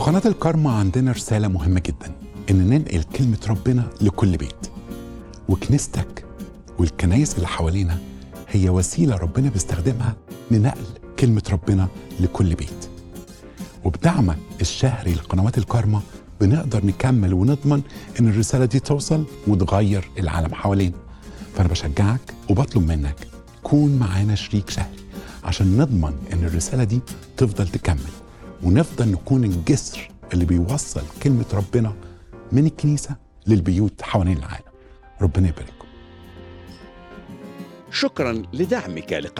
في قناة الكارما عندنا رسالة مهمة جدا إن ننقل كلمة ربنا لكل بيت وكنيستك والكنايس اللي حوالينا هي وسيلة ربنا بيستخدمها لنقل كلمة ربنا لكل بيت وبدعمك الشهري لقنوات الكارما بنقدر نكمل ونضمن ان الرسالة دي توصل وتغير العالم حوالينا فأنا بشجعك وبطلب منك كون معانا شريك شهري عشان نضمن ان الرسالة دي تفضل تكمل ونفضل نكون الجسر اللي بيوصل كلمة ربنا من الكنيسة للبيوت حوالين العالم ربنا يبارككم شكرا لدعمك لقناة